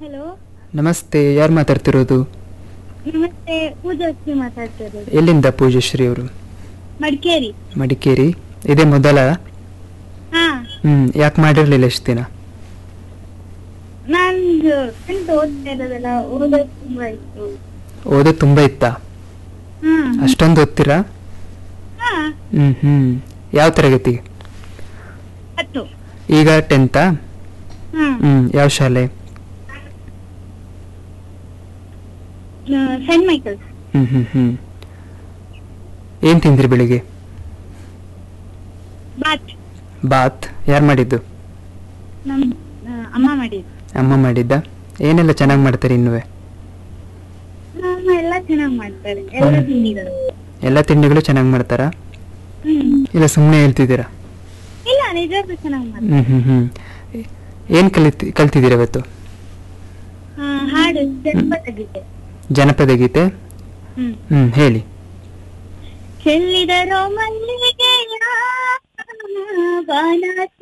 hello ನಮಸ್ತೆ ಯಾರು ಮಾತಾಡ್ತಿರೋದು ನಮಸ್ತೆ ಪೂಜಾಶ್ರೀ ಮಾತಾಡ್ತಿರೋದು ಎಲ್ಲಿಂದ ಪೂಜಶ್ರೀ ಅವರು ಮಡಿಕೇರಿ ಮಡಿಕೇರಿ ಇದೇ ಮೊದಲ ಹಾ ಹ್ಮ್ ಯಾಕೆ ಮಾಡಿರ್ಲಿಲ್ಲ ಎಷ್ಟು ದಿನ ನಾನು ಟೆಂತ್ ಓದ್ತಾ ಇರೋದಲ್ಲ ಓದೋದು ತುಂಬಾ ಇತ್ತು ಓದೋದು ತುಂಬಾ ಇತ್ತಾ ಹಾ ಅಷ್ಟೊಂದು ಓದ್ತೀರಾ ಹಾ ಹ್ಮ್ ಹ್ಮ್ ಯಾವ ತರಗತಿ ಹತ್ತು ಈಗ ಟೆಂತಾ ಹಾ ಹ್ಮ್ ಯಾವ ಶಾಲೆ ಸೈಂಟ್ ಮೈಕಲ್ ಹ್ಮ್ ಹ್ಮ್ ಹ್ಮ್ ಏನ್ ತಿಂದ್ರಿ ಬೆಳಿಗ್ಗೆ ಬಾತ್ ಬಾತ್ ಯಾರು ಮಾಡಿದ್ದು ನಮ್ ಆ, ಅಮ್ಮ ಮಾಡಿದ್ದು ಅಮ್ಮ ಮಾಡಿದ್ದ ಏನೆಲ್ಲ ಚೆನ್ನಾಗಿ ಮಾಡ್ತಾರೆ ಇನ್ನುವೆ ಅಮ್ಮ ಎಲ್ಲ ಚೆನ್ನಾಗಿ ಮಾಡ್ತಾರೆ ಎಲ್ಲ ತಿಂಡಿಗಳು ಎಲ್ಲ ತಿಂಡಿಗಳು ಚೆನ್ನಾಗಿ ಮಾಡ್ತಾರಾ ಹ್ಮ್ ಇಲ್ಲ ಸುಮ್ಮನೆ ಹೇಳ್ತಿದ್ದೀರಾ ಇಲ್ಲ ನಿಜವಾಗ್ಲೂ ಚೆನ್ನಾಗಿ ಮಾಡ್ತಾರೆ ಹ್ಮ್ ಹ್ಮ್ ಹ್ಮ್ ಏನ್ ಕಲಿತಿ ಕಲ್ತಿದ್ದೀರಾ ಇವತ್ತು ಆ, ಹಾಡು ಜನಪದ ಗೀತೆ ಜನಪದ ಗೀತೆ ಹ್ಮ್ ಹ್ಮ್ ಹೇಳಿ ಚೆಲ್ಲಿದರೋ ಮಲ್ಲಿಗೆಯ ಬಾನ